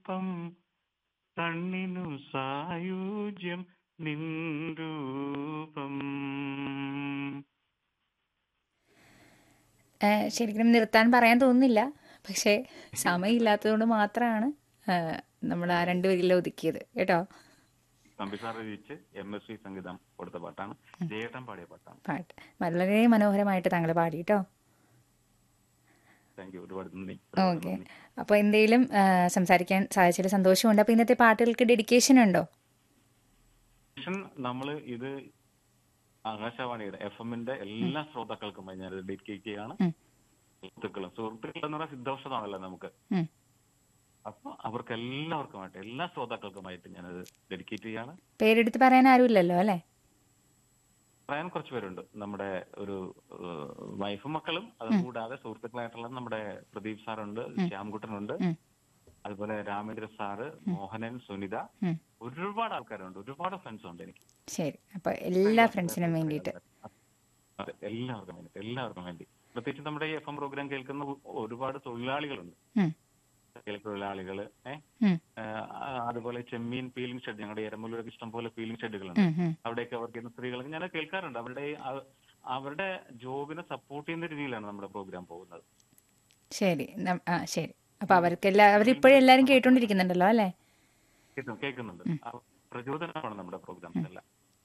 രൂപം കണ്ണിനു സായുജ്യം നിൻ രൂപം ആ, ശരിക്കും നിർത്താൻ പറയാൻ തോന്നുന്നില്ല പക്ഷേ സമയമില്ലാത്തതുകൊണ്ട് മാത്രമാണ് നമ്മൾ ആ രണ്ട് വരിയിൽ ഒതുക്കിയത് കേട്ടോ തമ്പിസാർ രചിച്ച് എം എസ് വി സംഗീതം കൊടുത്ത പാട്ടാണ് ജയേട്ടൻ പാടിയ പാട്ടാണ് പാട്ട് വളരെ മനോഹരമായിട്ട് താങ്കൾ പാടി കേട്ടോ താങ്ക് യു ഒരുപാട് നന്ദി ഓക്കെ അപ്പോൾ എന്തെങ്കിലും ആ, സംസാരിക്കാൻ സാധിച്ചതിൽ സന്തോഷമുണ്ട് അപ്പോൾ ഇന്നത്തെ പാട്ടുകൾക്ക് ഡെഡിക്കേഷൻ ഉണ്ടോ മിഷൻ നമ്മള് ഇത് ആകാശവാണിയുടെ എഫ് എമ്മിന്റെ എല്ലാ ശ്രോതാക്കൾക്കുമായി ഞാൻ ഡെഡിക്കേറ്റ് ചെയ്യാണ് ഉം. സുഹൃത്തുക്കളും സുഹൃത്തുക്കൾ എന്ന് പറഞ്ഞാൽ സിദ്ധൌഷധമാണല്ലോ നമുക്ക് ഉം. അപ്പൊ അവർക്ക് എല്ലാവർക്കുമായിട്ട് എല്ലാ ശ്രോതാക്കൾക്കുമായിട്ട് ഞാനത് ഡെഡിക്കേറ്റ് ചെയ്യാണ് പേരെടുത്ത് പറയാൻ ആരുമില്ലല്ലോ അല്ലേ പറയാൻ കുറച്ച് പേരുണ്ട് നമ്മുടെ ഒരു ഏഹ്, വൈഫും മക്കളും അത് കൂടാതെ സുഹൃത്തുക്കളായിട്ടുള്ള നമ്മുടെ പ്രദീപ് സാറുണ്ട് ശ്യാംകുട്ടനുണ്ട് ഉം. അതുപോലെ രാമേന്ദ്ര സാറ് മോഹനൻ സുനിത ഉം. ഒരുപാട് ആൾക്കാരുണ്ട് ഒരുപാട് ഫ്രണ്ട്സ് ഉണ്ട് എനിക്ക് ശരി അപ്പോൾ എല്ലാ ഫ്രണ്ട്സിനും വേണ്ടിയിട്ട് അതെ എല്ലാവർക്കും വേണ്ടി എല്ലാവർക്കും വേണ്ടി പ്രത്യേകിച്ച് നമ്മുടെ ഈ എഫ് എം പ്രോഗ്രാം കേൾക്കുന്ന ഒരുപാട് തൊഴിലാളികളുണ്ട് ഉം. തൊഴിലാളികള് ഏഹ് ഉം. അതുപോലെ ചെമ്മീൻ പീലിംഗ് ഷെഡ് ഞങ്ങളുടെ എരമല്ലൂരൊക്കെ ഇഷ്ടം പോലെ പീലിംഗ് ഷെഡുകളുണ്ട് ഉം, ഉം. അവിടെയൊക്കെ വർക്ക് ചെയ്യുന്ന സ്ത്രീകളൊക്കെ ഞാൻ കേൾക്കാറുണ്ട് അവരുടെ ഈ ആ- അവരുടെ ജോബിനെ സപ്പോർട്ട് ചെയ്യുന്ന രീതിയിലാണ് നമ്മുടെ പ്രോഗ്രാം പോകുന്നത് ശരി നം- ആ ശരി അപ്പോൾ അവർക്കെല്ലാ അവരിപ്പോഴും എല്ലാവരും കേട്ടുകൊണ്ടിരിക്കുന്നുണ്ടല്ലോ അല്ലേ കേൾക്കുന്നു- കേൾക്കുന്നുണ്ട് ആ പ്രചോദനമാണ് നമ്മുടെ പ്രോഗ്രാംസ് എല്ലാം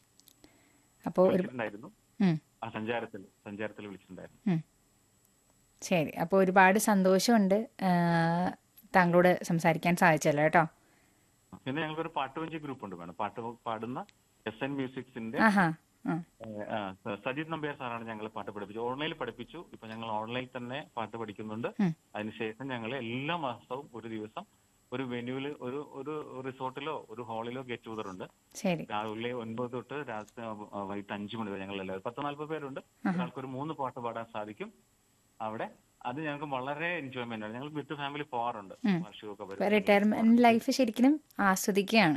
അപ്പോൾ ഒരു വിളിച്ചിട്ടുണ്ടായിരുന്നു ഉം, ആ സഞ്ചാരത്തിൽ സഞ്ചാരത്തിൽ വിളിച്ചിട്ടുണ്ടായിരുന്നു ഉം. ശരി അപ്പോൾ ഒരുപാട് സന്തോഷമുണ്ട് ആ, താങ്കളോട് സംസാരിക്കാൻ സാധിച്ചല്ലോ കേട്ടോ പിന്നെ ഞങ്ങൾക്കൊരു പാട്ടുവഞ്ചി ഗ്രൂപ്പ് ഉണ്ട് വേണം പാട്ട് പാടുന്ന എസ് എൻ മ്യൂസിക്സിന്റെ ആഹാ ആ ഏഹ്, ആ, സ- സജിത് നമ്പ്യാർ സാറാണ് ഞങ്ങൾ പാട്ട് പഠിപ്പിച്ചത് ഓൺലൈനിൽ പഠിപ്പിച്ചു ഇപ്പൊ ഞങ്ങൾ ഓൺലൈനിൽ തന്നെ പാട്ട് പഠിക്കുന്നുണ്ട് ഉം. അതിനുശേഷം ഞങ്ങൾ എല്ലാ മാസവും ഒരു ദിവസം ഒരു വെന്യൂവിൽ ഒരു ഒരു റിസോർട്ടിലോ ഒരു ഹാളിലോ ഗെറ്റ് ടുഗദർ ഉണ്ട് ശരി രാവിലെ ഒൻപത് തൊട്ട് രാത്രി ആ, വൈകിട്ട് അഞ്ചു മണി വരെ ഞങ്ങൾ എല്ലാവരും പത്ത് നാല്പത് പേരുണ്ട് ഒരാൾക്ക് ഒരു മൂന്ന് പാട്ട് പാടാൻ സാധിക്കും അവിടെ അത് ഞങ്ങൾക്ക് വളരെ എൻജോയ്മെന്റ് ആണ് ഞങ്ങൾ വിത്ത് ഫാമിലി പോകാറുണ്ട് വാർഷികമൊക്കെ ഇപ്പോൾ വരും റിട്ടയർമെന്റ് ലൈഫ് ശരിക്കും ആസ്വദിക്കുകയാണ്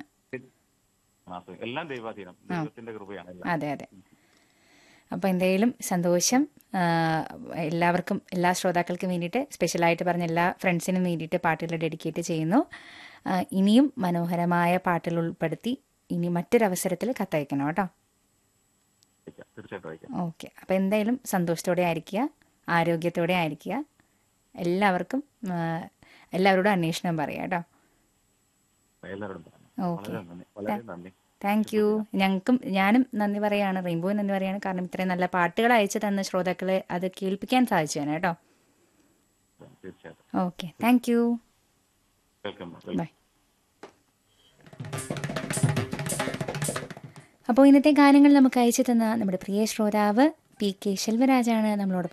മാസം എല്ലാം ദൈവാധീനം ദൈവത്തിന്റെ കൃപയാണ് എല്ലാം അതെ അതെ അപ്പോൾ എന്തെങ്കിലും സന്തോഷം ആ, എല്ലാവർക്കും എല്ലാ ശ്രോതാക്കൾക്കും വേണ്ടിയിട്ട് സ്പെഷ്യലായിട്ട് പറഞ്ഞ എല്ലാ ഫ്രണ്ട്സിനും വേണ്ടിയിട്ട് പാട്ടുകൾ ഡെഡിക്കേറ്റ് ചെയ്യുന്നു ആ, ഇനിയും മനോഹരമായ പാട്ടുകൾ ഉൾപ്പെടുത്തി ഇനി മറ്റൊരവസരത്തിൽ കത്തയക്കണം കേട്ടോ അയക്കാം. തീർച്ചയായിട്ടും അയക്കാം ഓക്കെ അപ്പോൾ എന്തായാലും സന്തോഷത്തോടെ ആയിരിക്കുക ആരോഗ്യത്തോടെ ആയിരിക്കുക എല്ലാവർക്കും ആ, എല്ലാവരോടും അന്വേഷണം പറയാം കേട്ടോ എല്ലാവരോടും പറഞ്ഞു ഓക്കെ വളരെ നന്ദി വളരെ നന്ദി താങ്ക് യു ഞങ്ങൾക്കും ഞാനും നന്ദി പറയാണ് റെയിൻബോയും നന്ദി പറയാണ് കാരണം ഇത്രയും നല്ല പാട്ടുകൾ അയച്ചു തന്ന ശ്രോതാക്കളെ അത് കേൾപ്പിക്കാൻ സാധിച്ചു കേട്ടോ തീർച്ചയായിട്ടും okay thank you welcome bye അപ്പോൾ ഇന്നത്തെ ഗാനങ്ങൾ നമുക്ക് അയച്ചു തന്ന നമ്മുടെ പ്രിയ ശ്രോതാവ് പി കെ ശെൽവരാജാണ് നമ്മളോട്